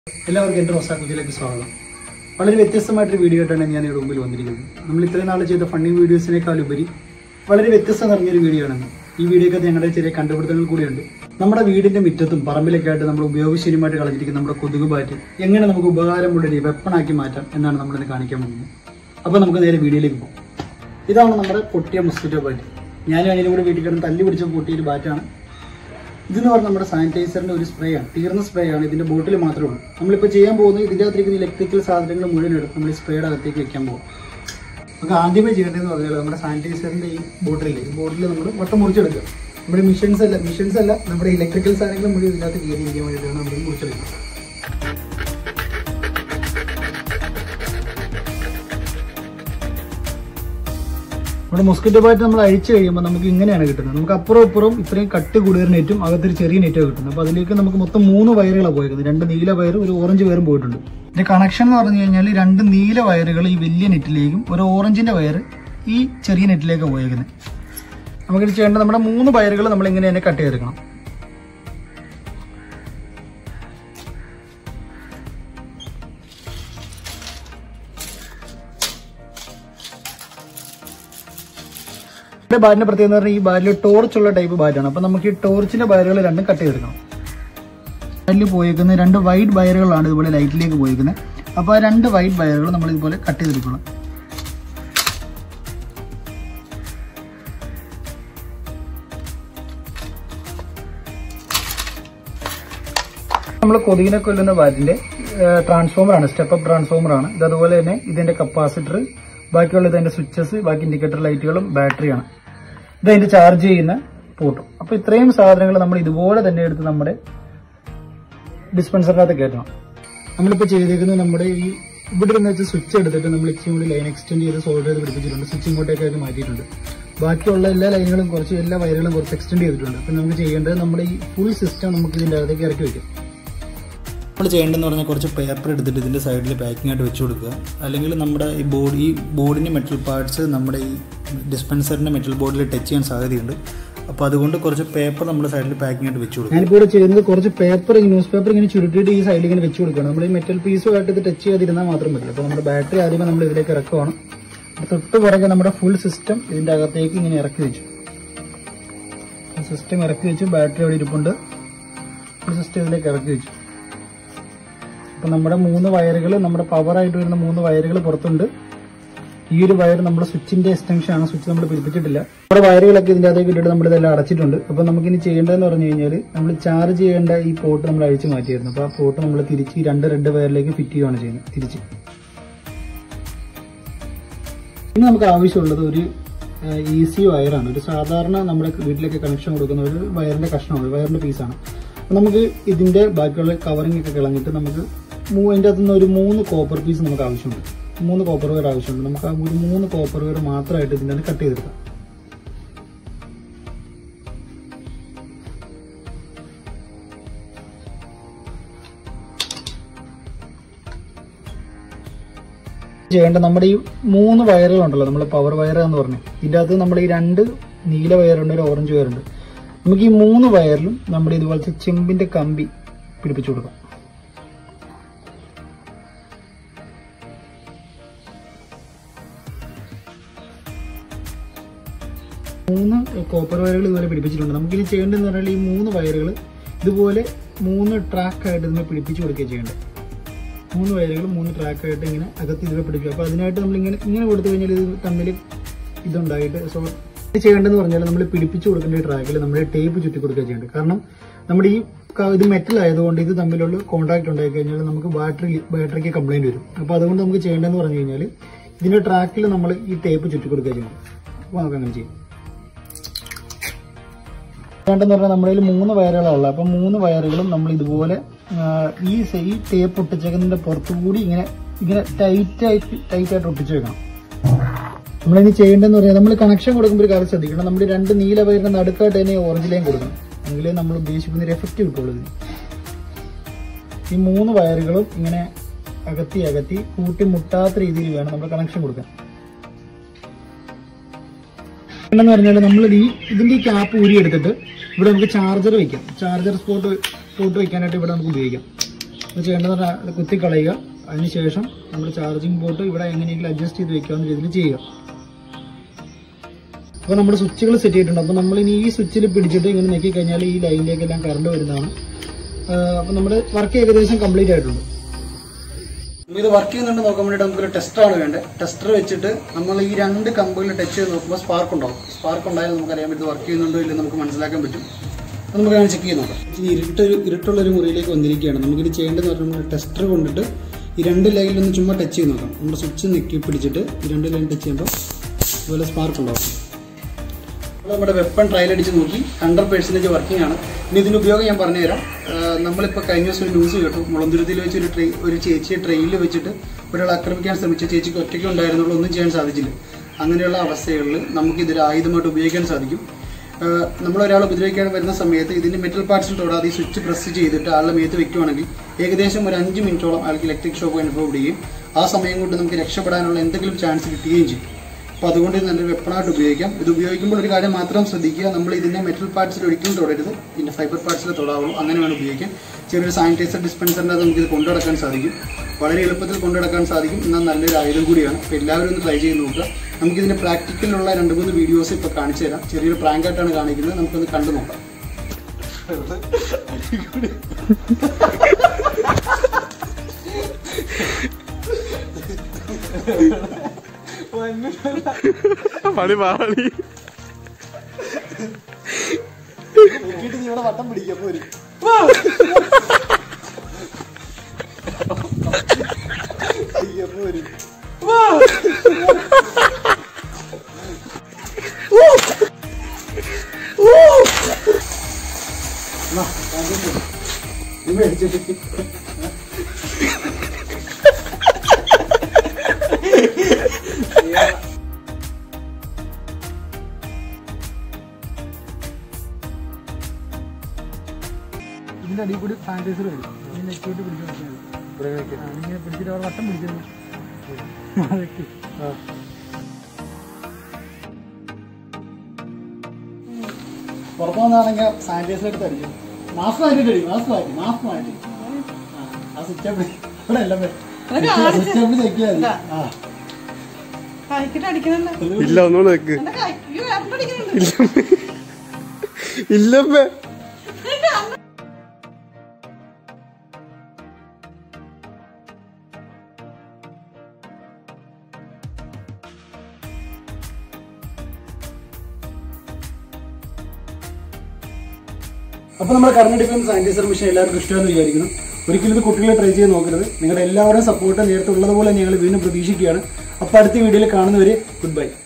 എല്ലാവർക്കും എൻ്റെ റോസാക്കുറ്റിയിലേക്ക് സ്വാഗതം വളരെ വ്യത്യസ്തമായിട്ടൊരു വീഡിയോ ആയിട്ടാണ് ഞാൻ ഇവിടെ മുമ്പിൽ വന്നിരിക്കുന്നത് നമ്മൾ ഇത്രയും നാൾ ചെയ്ത ഫണ്ണി വീഡിയോസിനേക്കാൾ ഉപരി വളരെ വ്യത്യസ്തം നിറഞ്ഞൊരു വീഡിയോ ആണെന്ന് ഈ വീഡിയോക്കകത്ത് ഞങ്ങളുടെ ചെറിയ കണ്ടുപിടുത്തങ്ങൾ കൂടിയുണ്ട് നമ്മുടെ വീടിന്റെ മുറ്റത്തും പറമ്പിലൊക്കെ ആയിട്ട് നമ്മൾ ഉപയോഗശൂന്യമായിട്ട് കളഞ്ഞിരിക്കുന്ന നമ്മുടെ കൊതുക് ബാറ്റ് എങ്ങനെ നമുക്ക് ഉപകാരമുള്ള ഒരു വെപ്പണാക്കി മാറ്റാം എന്നാണ് നമ്മളിന്ന് കാണിക്കാൻ പോകുന്നത് അപ്പോൾ നമുക്ക് നേരെ വീഡിയോയിലേക്ക് പോകാം ഇതാണ് നമ്മുടെ പൊട്ടിയ മൊസ്കിറ്റോ ബാറ്റ് ഞാനും അതിനും കൂടെ വീട്ടിൽ കിടന്ന് തല്ലി പിടിച്ച പൊട്ടിയൊരു ബാറ്റാണ് ഇതെന്ന് പറഞ്ഞാൽ നമ്മുടെ സാനിറ്റൈസറിന്റെ ഒരു സ്പ്രേ ആണ് തീർന്ന സ്പ്രേ ആണ് ഇതിന്റെ ബോട്ടിൽ മാത്രമേ ഉള്ളൂ നമ്മളിപ്പോൾ ചെയ്യാൻ പോകുന്നത് ഇതിന്റെ അകത്തേക്ക് ഇലക്ട്രിക്കൽ സാധനങ്ങൾ മുഴുവൻ എടുത്ത് നമ്മൾ ഈ സ്പ്രേയുടെ അകത്തേക്ക് വെക്കാൻ പോകും നമുക്ക് ആദ്യമേ ചെയ്യേണ്ടതെന്ന് പറഞ്ഞാൽ നമ്മുടെ സാനിറ്റൈസറിന്റെ ഈ ബോട്ടിലില്ലേ ഈ ബോട്ടിൽ നമ്മൾ വട്ടം മുറിച്ചെടുക്കുക നമ്മുടെ മിഷൻസ് അല്ല മിഷൻസ് അല്ല നമ്മുടെ ഇലക്ട്രിക്കൽ സാധനങ്ങൾ മുഴുവൻ ഇതിനകത്ത് കയറിയിരിക്കാൻ വേണ്ടിയിട്ടാണ് നമ്മൾ ഇത് മുറിച്ചെടുക്കുന്നത് നമ്മുടെ മൊസ്കിറ്റോ ബാറ്റ് നമ്മൾ അഴിച്ചു കഴിയുമ്പോൾ നമുക്ക് ഇങ്ങനെയാണ് കിട്ടുന്നത് നമുക്ക് അപ്പുറം ഇപ്പുറം ഇത്രയും കട്ട് കൂടുതൽ നെറ്റും അകത്തൊരു ചെറിയ നെറ്റും കിട്ടുന്നത് അപ്പോൾ അതിലേക്ക് നമുക്ക് മൊത്തം മൂന്ന് വയറുകളാണ് പോയിരിക്കുന്നത് രണ്ട് നീല വയറും ഒരു ഓറഞ്ച് വയറും പോയിട്ടുണ്ട് ഇതിന്റെ കണക്ഷൻ എന്ന് പറഞ്ഞു കഴിഞ്ഞാൽ രണ്ട് നീല വയറുകൾ ഈ വലിയ നെറ്റിലേക്കും ഒരു ഓറഞ്ചിന്റെ വയർ ഈ ചെറിയ നെറ്റിലേക്കാണ് പോയിരിക്കുന്നത് നമുക്കിത് ചെയ്യേണ്ടത് നമ്മുടെ മൂന്ന് വയറുകൾ നമ്മൾ ഇങ്ങനെ തന്നെ കട്ട് ചെയ്തെടുക്കണം ഇവിടെ ബാറ്റിന്റെ പ്രത്യേകത എന്ന് പറഞ്ഞാൽ ഈ ബാറ്റിൽ ടോർച്ച് ഉള്ള ടൈപ്പ് ബാറ്റാണ് അപ്പൊ നമുക്ക് ഈ ടോർച്ചിന്റെ വയറുകൾ രണ്ടും കട്ട് ചെയ്തെടുക്കണം ബാറ്റിൽ പോയേക്കുന്ന രണ്ട് വൈറ്റ് വയറുകളാണ് ഇതുപോലെ ലൈറ്റിലേക്ക് പോയേക്കുന്നത് അപ്പോൾ ആ രണ്ട് വൈറ്റ് വയറുകൾ നമ്മൾ ഇതുപോലെ കട്ട് ചെയ്തെടുക്കണം നമ്മൾ കൊതുകിനെ കൊല്ലുന്ന ബാറ്റിന്റെ ട്രാൻസ്ഫോമർ ആണ് സ്റ്റെപ്പ് അപ്പ് ട്രാൻസ്ഫോമർ ആണ് ഇത് അതുപോലെ തന്നെ ഇതിന്റെ കപ്പാസിറ്റർ ബാക്കിയുള്ള ഇതിന്റെ സ്വിച്ചസ് ബാക്കി ഇൻഡിക്കേറ്റർ ലൈറ്റുകളും ബാറ്ററിയാണ് ഇത് അതിന്റെ ചാർജ് ചെയ്യുന്ന പോർട്ടും അപ്പൊ ഇത്രയും സാധനങ്ങൾ നമ്മൾ ഇതുപോലെ തന്നെ എടുത്ത് നമ്മുടെ ഡിസ്പെൻസറിനകത്ത് കയറ്റണം നമ്മളിപ്പോൾ ചെയ്തേക്കുന്നത് നമ്മുടെ ഈ ഇവിടെ നിന്ന് വെച്ച് സ്വിച്ച് എടുത്തിട്ട് നമ്മൾ ഇച്ചിരി കൂടി ലൈൻ എക്സ്റ്റെൻഡ് ചെയ്ത് സോൾഡർ ചെയ്ത് പിടിപ്പിച്ചിട്ടുണ്ട് സ്വിച്ച് ഇങ്ങോട്ടേക്കായിട്ട് മാറ്റിയിട്ടുണ്ട് ബാക്കിയുള്ള എല്ലാ ലൈനുകളും കുറച്ച് എല്ലാ വയറുകളും കുറച്ച് എക്സ്റ്റെൻഡ് ചെയ്തിട്ടുണ്ട് അപ്പം നമുക്ക് ചെയ്യേണ്ടത് നമ്മുടെ ഈ ഫുൾ സിസ്റ്റം നമുക്ക് ഇതിൻ്റെ അകത്തേക്ക് ഇറക്കി വെക്കാം നമ്മൾ ചെയ്യേണ്ടതെന്ന് പറഞ്ഞാൽ കുറച്ച് പേപ്പർ എടുത്തിട്ട് ഇതിൻ്റെ സൈഡിൽ പാക്കിംഗ് ആയിട്ട് വെച്ച് കൊടുക്കുക അല്ലെങ്കിൽ നമ്മുടെ ഈ ബോർഡ് ഈ ബോർഡിൻ്റെ മെറ്റൽ പാർട്സ് നമ്മുടെ ഈ ഡിസ്പെൻസറിൻ്റെ മെറ്റൽ ബോർഡിൽ ടച്ച് ചെയ്യാൻ സാധ്യതയുണ്ട് അപ്പോൾ അതുകൊണ്ട് കുറച്ച് പേപ്പർ നമ്മുടെ സൈഡിൽ പാക്കിംഗ് ആയിട്ട് വെച്ച് കൊടുക്കുക ഞാനിപ്പോൾ ഇവിടെ ചെയ്യുന്നത് കുറച്ച് പേപ്പർ ന്യൂസ് പേപ്പർ ഇങ്ങനെ ചുരുട്ടിയിട്ട് ഈ സൈഡിൽ ഇങ്ങനെ വെച്ച് കൊടുക്കണം നമ്മൾ ഈ മെറ്റൽ പീസുമായിട്ട് ഇത് ടച്ച് ചെയ്യാതിരുന്നാൽ മാത്രം മതി അപ്പോൾ നമ്മുടെ ബാറ്ററി ആദ്യമേ നമ്മൾ ഇതിലേക്ക് ഇറക്കുവാണ് തൊട്ട് പുറകെ നമ്മുടെ ഫുൾ സിസ്റ്റം ഇതിൻ്റെ അകത്തേക്ക് ഇങ്ങനെ ഇറക്കി വെച്ചു സിസ്റ്റം ഇറക്കി വെച്ചു ബാറ്ററി അവിടെ ഇരിപ്പുണ്ട് ഫുൾ സിസ്റ്റം ഇതിലേക്ക് ഇറക്കി വെച്ചു അപ്പൊ നമ്മുടെ മൂന്ന് വയറുകൾ നമ്മുടെ പവർ ആയിട്ട് വരുന്ന മൂന്ന് വയറുകൾ പുറത്തുണ്ട് ഈ ഒരു വയർ നമ്മുടെ സ്വിച്ചിന്റെ എക്സ്റ്റൻഷൻ ആണ് സ്വിച്ച് നമ്മൾ പിടിപ്പിച്ചിട്ടില്ല നമ്മുടെ വയറുകളൊക്കെ ഇതിന്റെ അകത്തേക്ക് ഇട്ടിട്ട് നമ്മൾ ഇതെല്ലാം അടച്ചിട്ടുണ്ട് അപ്പൊ നമുക്ക് ഇനി ചെയ്യേണ്ടതെന്ന് പറഞ്ഞു കഴിഞ്ഞാൽ നമ്മൾ ചാർജ് ചെയ്യേണ്ട ഈ പോർട്ട് നമ്മൾ അഴിച്ചു മാറ്റിയായിരുന്നു അപ്പൊ ആ പോർട്ട് നമ്മൾ തിരിച്ച് ഈ രണ്ട് റെഡ് വയറിലേക്ക് ഫിറ്റ് ചെയ്യുകയാണ് ചെയ്യുന്നത് തിരിച്ച് ഇനി നമുക്ക് ആവശ്യമുള്ളത് ഒരു ഇ സി വയറാണ് ഒരു സാധാരണ നമ്മുടെ വീട്ടിലേക്ക് കണക്ഷൻ കൊടുക്കുന്ന ഒരു വയറിന്റെ കഷ്ണമാണ് വയറിന്റെ പീസാണ് അപ്പൊ നമുക്ക് ഇതിന്റെ ബാക്കിയുള്ള കവറിംഗ് ഒക്കെ കളഞ്ഞിട്ട് നമുക്ക് മൂ- അതിന്റെ അകത്തുനിന്ന് ഒരു മൂന്ന് കോപ്പർ പീസ് നമുക്ക് ആവശ്യമുണ്ട് മൂന്ന് കോപ്പർ വയർ ആവശ്യമുണ്ട് നമുക്ക് ആ ഒരു മൂന്ന് കോപ്പർ വയർ മാത്രമായിട്ട് ഇതിന്റെ കട്ട് ചെയ്തെടുക്കാം ചെയ്യേണ്ട നമ്മുടെ ഈ മൂന്ന് വയറുകളുണ്ടല്ലോ നമ്മൾ പവർ വയർ എന്ന് പറഞ്ഞു ഇതിൻ്റെ അകത്ത് നമ്മുടെ ഈ രണ്ട് നീല വയറുണ്ട് ഒരു ഓറഞ്ച് വയറുണ്ട് നമുക്ക് ഈ മൂന്ന് വയറിലും നമ്മുടെ ഇതുപോലത്തെ ചെമ്പിന്റെ കമ്പി പിടിപ്പിച്ചു കൊടുക്കാം മൂന്ന് കോപ്പർ വയറുകൾ ഇതുപോലെ പിടിപ്പിച്ചിട്ടുണ്ട് നമുക്കിനി ചെയ്യേണ്ടതെന്ന് പറഞ്ഞാൽ ഈ മൂന്ന് വയറുകൾ ഇതുപോലെ മൂന്ന് ട്രാക്കായിട്ട് ഇതിനെ പിടിപ്പിച്ചു കൊടുക്കുകയാണ് ചെയ്യേണ്ടത് മൂന്ന് വയറുകൾ മൂന്ന് ട്രാക്കായിട്ട് ഇങ്ങനെ അകത്ത് ഇതിൽ പിടിക്കും അപ്പോൾ അതിനായിട്ട് നമ്മൾ ഇങ്ങനെ ഇങ്ങനെ കൊടുത്തു കഴിഞ്ഞാൽ ഇത് തമ്മിൽ ഇതുണ്ടായിട്ട് സോ ഇത് ചെയ്യേണ്ടതെന്ന് പറഞ്ഞാൽ നമ്മൾ പിടിപ്പിച്ചു കൊടുക്കേണ്ട ഈ ട്രാക്കിൽ നമ്മൾ ടേപ്പ് ചുറ്റി കൊടുക്കുക ചെയ്യേണ്ടത് കാരണം നമ്മുടെ ഈ ക- ഇത് മെറ്റൽ ആയതുകൊണ്ട് ഇത് തമ്മിലുള്ള കോൺടാക്ട് ഉണ്ടായി കഴിഞ്ഞാൽ നമുക്ക് ബാറ്ററി ബാറ്ററിക്ക് കംപ്ലൈന്റ് വരും അപ്പോൾ അതുകൊണ്ട് നമുക്ക് ചെയ്യേണ്ടതെന്ന് പറഞ്ഞു കഴിഞ്ഞാൽ ഇതിന്റെ ട്രാക്കിൽ നമ്മൾ ഈ ടേപ്പ് ചുറ്റി കൊടുക്കുക ചെയ്യണം അപ്പോൾ നമുക്ക് അങ്ങനെ ചെയ്യും വേണ്ടെന്ന് പറഞ്ഞാൽ നമ്മുടെ കയ്യിൽ മൂന്ന് വയറുകളാണ് ഉള്ളത് അപ്പം മൂന്ന് വയറുകളും നമ്മൾ ഇതുപോലെ ആ, ഈ സെ- ഈ ടേപ്പ് ഒട്ടിച്ചേക്കുന്നതിന്റെ പുറത്തുകൂടി ഇങ്ങനെ ഇങ്ങനെ ടൈറ്റ് ആയിട്ട് ടൈറ്റ് ആയിട്ട് ഒട്ടിച്ചു വെക്കണം നമ്മളിനി ചെയ്യേണ്ടതെന്ന് പറഞ്ഞാൽ നമ്മൾ കണക്ഷൻ കൊടുക്കുമ്പോൾ ഒരു കാര്യം ശ്രദ്ധിക്കണം നമ്മൾ രണ്ട് നീല വയറിന്റെ നടുക്കായിട്ട് തന്നെ ഓറഞ്ച് ലൈൻ കൊടുക്കണം എങ്കിലേ നമ്മൾ ഉദ്ദേശിക്കുന്ന ഒരു എഫക്റ്റ് കിട്ടുള്ളൂ ഇതിന് ഈ മൂന്ന് വയറുകളും ഇങ്ങനെ അകത്തി അകത്തി കൂട്ടി മുട്ടാത്ത രീതിയിൽ വേണം നമ്മൾ കണക്ഷൻ കൊടുക്കാൻ എന്ന് പറഞ്ഞാൽ നമ്മൾ ഈ ഇതിന്റെ ഈ ക്യാപ്പ് ഊരി എടുത്തിട്ട് ഇവിടെ നമുക്ക് ചാർജർ വെക്കാം ചാർജർ സ്പോട്ട് സ്പോട്ട് വെക്കാനായിട്ട് ഇവിടെ നമുക്ക് ഉപയോഗിക്കാം അത് ചെയ്യേണ്ടത് പറഞ്ഞാൽ കുത്തി കളയുക അതിനുശേഷം നമ്മൾ ചാർജിങ് പോർട്ട് ഇവിടെ എങ്ങനെയെങ്കിലും അഡ്ജസ്റ്റ് ചെയ്ത് വെക്കാവുന്ന രീതിയിൽ ചെയ്യുക അപ്പോൾ നമ്മൾ സ്വിച്ചുകൾ സെറ്റ് ചെയ്തിട്ടുണ്ട് അപ്പോൾ നമ്മൾ ഇനി ഈ സ്വിച്ചിൽ പിടിച്ചിട്ട് ഇങ്ങനെ നെക്കി കഴിഞ്ഞാൽ ഈ ലൈനിലേക്കെല്ലാം കറണ്ട് വരുന്നതാണ് അപ്പോൾ നമ്മുടെ വർക്ക് ഏകദേശം കംപ്ലീറ്റ് ആയിട്ടുണ്ട് ഇത് വർക്ക് ചെയ്യുന്നുണ്ട് നോക്കാൻ വേണ്ടിയിട്ട് നമുക്കൊരു ടെസ്റ്ററാണ് വേണ്ടത് ടെസ്റ്റർ വെച്ചിട്ട് നമ്മൾ ഈ രണ്ട് കമ്പുകളിൽ ടച്ച് ചെയ്ത് നോക്കുമ്പോൾ സ്പാർക്ക് ഉണ്ടാവും സ്പാർക്ക് ഉണ്ടായാൽ നമുക്കറിയാൻ പറ്റും വർക്ക് ചെയ്യുന്നുണ്ടോ ഇല്ലെന്ന് നമുക്ക് മനസ്സിലാക്കാൻ പറ്റും അത് നമുക്ക് അങ്ങനെ ചെക്ക് ചെയ്ത് നോക്കാം ഇനി ഇരുട്ടൊരു ഇരുട്ടുള്ള ഒരു മുറിയിലേക്ക് വന്നിരിക്കുകയാണ് നമുക്കിത് ചെയ്യേണ്ടതെന്ന് പറഞ്ഞാൽ ടെസ്റ്റർ കൊണ്ടിട്ട് ഈ രണ്ട് ലൈനിലൊന്ന് ചുമ്മാ ടച്ച് ചെയ്ത് നോക്കാം നമ്മുടെ സ്വിച്ച് നെക്കി പിടിച്ചിട്ട് ഈ രണ്ട് ലൈൻ ടച്ച് ചെയ്യുമ്പോൾ അതുപോലെ സ്പാർക്ക് ഉണ്ടാവും നമ്മൾ നമ്മുടെ വെപ്പൺ ട്രയൽ അടിച്ച് നോക്കി ഹൺഡ്രഡ് പെർസെൻറ്റേജ് വർക്കിംഗ് ആണ് ഇനി ഇതിന്റെ ഉപയോഗം ഞാൻ പറഞ്ഞുതരാം ആഹ് നമ്മളിപ്പോൾ കഴിഞ്ഞ ദിവസം ഒരു ന്യൂസ് കേട്ടു മുളന്തുരുത്തിയിൽ വെച്ച് ഒരു ട്രെയിൻ ഒരു ചേച്ചിയെ ട്രെയിനിൽ വെച്ചിട്ട് ഒരാൾ ആക്രമിക്കാൻ ശ്രമിച്ച ചേച്ചിക്ക് ഒറ്റയ്ക്ക് ഉണ്ടായിരുന്നുള്ളൂ ഒന്നും ചെയ്യാൻ സാധിച്ചില്ല അങ്ങനെയുള്ള അവസ്ഥകളിൽ നമുക്ക് ഇതൊരു ആയുധമായിട്ട് ഉപയോഗിക്കാൻ സാധിക്കും ആഹ് നമ്മൾ ഒരാൾ ഉപദ്രവിക്കാൻ വരുന്ന സമയത്ത് ഇതിന്റെ മെറ്റൽ പാർട്സിൽ തൊടാതെ ഈ സ്വിച്ച് പ്രസ് ചെയ്തിട്ട് ആളുടെ മേത്ത് വെക്കുകയാണെങ്കിൽ ഏകദേശം ഒരു അഞ്ച് മിനിറ്റോളം ആൾക്ക് ഇലക്ട്രിക് ഷോക്ക് അനുഭവപ്പെടുകയും ആ സമയം കൊണ്ട് നമുക്ക് രക്ഷപ്പെടാനുള്ള എന്തെങ്കിലും ചാൻസ് കിട്ടുകയും ചെയ്യും അപ്പോൾ അതുകൊണ്ട് ഇത് നല്ലൊരു വെപ്പണായിട്ട് ഉപയോഗിക്കാം ഇത് ഉപയോഗിക്കുമ്പോൾ ഒരു കാര്യം മാത്രം ശ്രദ്ധിക്കുക നമ്മൾ ഇതിന്റെ മെറ്റൽ പാർട്സിൽ ഒരിക്കലും തൊടരുത് ഇതിന്റെ ഫൈബർ പാർട്സിൽ തൊടാവുള്ളൂ അങ്ങനെ വേണം ഉപയോഗിക്കാൻ ചെറിയൊരു സാനിറ്റൈസർ ഡിസ്പെൻസറിൻ്റെ അത് നമുക്ക് ഇത് കൊണ്ടുനടക്കാൻ സാധിക്കും വളരെ എളുപ്പത്തിൽ കൊണ്ടുനടക്കാൻ സാധിക്കും എന്നാൽ നല്ലൊരു ആയുധം കൂടിയാണ് അപ്പോൾ എല്ലാവരും ഒന്ന് ട്രൈ ചെയ്ത് നോക്കുക നമുക്കിതിന്റെ പ്രാക്ടിക്കലുള്ള രണ്ട് മൂന്ന് വീഡിയോസ് ഇപ്പോൾ കാണിച്ചു തരാം ചെറിയൊരു പ്രാങ്ക് ആയിട്ടാണ് കാണിക്കുന്നത് നമുക്കൊന്ന് കണ്ടു നോക്കാം പണി പാളി നോക്കിയിട്ട് നീ ഇവിടെ വട്ടം പിടിക്കുക പോരും പോരും ഇതിന്റെ അടിയിൽ കൂടി സാനിറ്റൈസർ വരും ഇങ്ങനെ നെറ്റിയിട്ട് പിടിച്ച് നോക്കിയാൽ മതി. ആ, ഇങ്ങനെ പിടിച്ചിട്ട് അവർ വട്ടം പിടിച്ചിരുന്നു അതൊക്കെ പുറത്തുനിന്നാണെങ്കിൽ സാനിറ്റൈസർ എടുത്ത് അടിക്കും മാസ്ക് മാറ്റിട്ട് അടി മാസ്ക് മാറ്റി മാസ്ക് മാറ്റി ആ, ആ സ്വിച്ച് അപ്പ് ഇവിടെ എല്ലാം സ്വിച്ച് അപ്പ് ചെക്കിയാൽ മതി ആ കൈക്കിട്ട് അടിക്കണല്ലോ ഇല്ല ഒന്നുകൂടെ നിക്ക് എന്റെ കൈ അയ്യോ വേറെ അടിക്കണുണ്ട് ഇല്ലമ്മേ അപ്പോൾ നമ്മുടെ കറണ്ട് ഡിഫൻസ് സാനിറ്റൈസർ മെഷീൻ എല്ലാവർക്കും ഇഷ്ടമെന്ന് വിചാരിക്കുന്നു ഒരിക്കലും ഇത് കുട്ടികളെ ട്രൈ ചെയ്ത് നോക്കരുത് നിങ്ങളുടെ എല്ലാവരുടെയും സപ്പോർട്ട് നേരത്തെ ഉള്ളതുപോലെ ഞങ്ങൾ വീണ്ടും പ്രതീക്ഷിക്കുകയാണ് അപ്പോൾ അടുത്ത വീഡിയോയിൽ കാണുന്നവരെ ഗുഡ് ബൈ